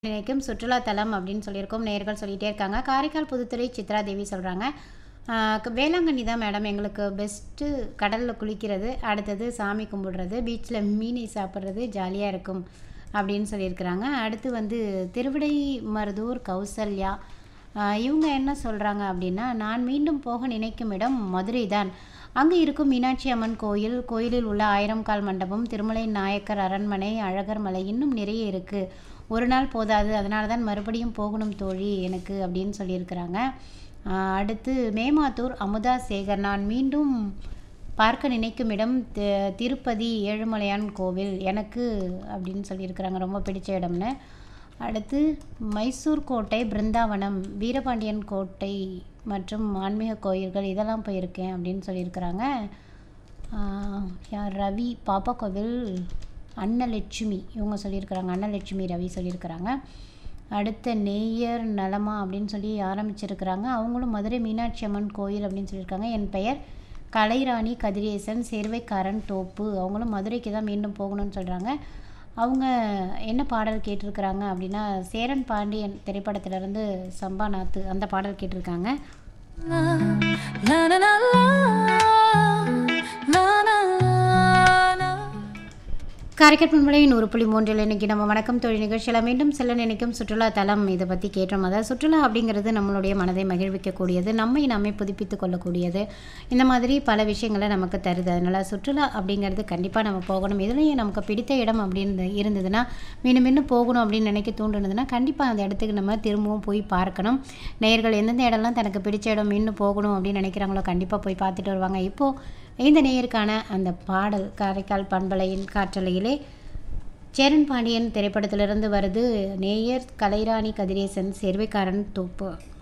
நினைக்கும் சுற்றுலா தலம் அப்படின்னு சொல்லியிருக்கோம் நேயர்கள் சொல்லிகிட்டே இருக்காங்க காரைக்கால் புதுத்துறை சித்ரா தேவி சொல்கிறாங்க வேளாங்கண்ணி தான் மேடம் எங்களுக்கு பெஸ்ட்டு கடலில் குளிக்கிறது அடுத்தது சாமி கும்பிடுறது பீச்சில் மீனை சாப்பிட்றது ஜாலியாக இருக்கும் அப்படின்னு சொல்லியிருக்கிறாங்க அடுத்து வந்து திருவிடை மருதூர் கௌசல்யா ஆஹ் இவங்க என்ன சொல்கிறாங்க அப்படின்னா நான் மீண்டும் போக நினைக்கும் இடம் மதுரை தான் அங்கு இருக்கும் மீனாட்சி அம்மன் கோயில் கோயிலில் உள்ள ஆயிரம் கால் மண்டபம் திருமலை நாயக்கர் அரண்மனை அழகர் மலை இன்னும் நிறைய இருக்குது ஒரு நாள் போதாது அதனால தான் மறுபடியும் போகணும் தோழி எனக்கு அப்படின்னு சொல்லியிருக்கிறாங்க ஆஹ் அடுத்து மேமாத்தூர் அமுதா சேகர் நான் மீண்டும் பார்க்க நினைக்கும் இடம் தி- திருப்பதி ஏழுமலையான் கோவில் எனக்கு அப்படின்னு சொல்லியிருக்கிறாங்க ரொம்ப பிடிச்ச இடம்னு அடுத்து மைசூர் கோட்டை பிருந்தாவனம் வீரபாண்டியன் கோட்டை மற்றும் ஆன்மீக கோயில்கள் இதெல்லாம் போயிருக்கேன் அப்படின்னு சொல்லியிருக்கிறாங்க ஆஹ் யார் ரவி பாப்பா கோவில் அன்னலட்சுமி இவங்க சொல்லியிருக்கிறாங்க அன்னலட்சுமி ரவி சொல்லியிருக்கிறாங்க அடுத்த நேயர் நலமா அப்படின்னு சொல்லி ஆரம்பிச்சிருக்கிறாங்க அவங்களும் மதுரை மீனாட்சி அம்மன் கோயில் அப்படின்னு சொல்லியிருக்காங்க என் பெயர் கலைராணி கதிரேசன் சேர்வைக்காரன் தோப்பு அவங்களும் மதுரைக்கு தான் மீண்டும் போகணும்னு சொல்கிறாங்க அவங்க என்ன பாடல் கேட்டிருக்கிறாங்க அப்படின்னா சேரன் பாண்டியன் திரைப்படத்திலிருந்து சம்பாநாத்து அந்த பாடல் கேட்டிருக்காங்க La la la la la la la Karaikal பண்பலையின் ஒரு புள்ளி மூன்றில் இன்னைக்கு நம்ம வணக்கம் தொழில் நிகழ்ச்சியில் மீண்டும் செல்ல நினைக்கும் சுற்றுலா தலம் இதை பற்றி கேட்டோம் அதாவது சுற்றுலா அப்படிங்கிறது நம்மளுடைய மனதை மகிழ்விக்கக்கூடியது நம்மை நாமே புதுப்பித்துக் கொள்ளக்கூடியது இந்த மாதிரி பல விஷயங்களை நமக்கு தருது அதனால் சுற்றுலா அப்படிங்கிறது கண்டிப்பாக நம்ம போகணும் இதுலேயும் நமக்கு பிடித்த இடம் அப்படின்னு இருந்ததுன்னா மீண்டும் மீண்டும் போகணும் அப்படின்னு நினைக்க தூண்டுனதுன்னா கண்டிப்பாக அந்த இடத்துக்கு நம்ம திரும்பவும் போய் பார்க்கணும் நேயர்கள் எந்தெந்த இடம்லாம் தனக்கு பிடிச்ச இடம் மீண்டும் போகணும் அப்படின்னு நினைக்கிறாங்களோ கண்டிப்பாக போய் பார்த்துட்டு வருவாங்க இப்போது இந்த நேயருக்கான அந்த பாடல் காரைக்கால் பண்பலையின் காற்றலையிலே சேரன் பாண்டியன் திரைப்படத்திலிருந்து வருது நேயர் கலைராணி கதிரேசன் சேர்வைக்காரன் தோப்பு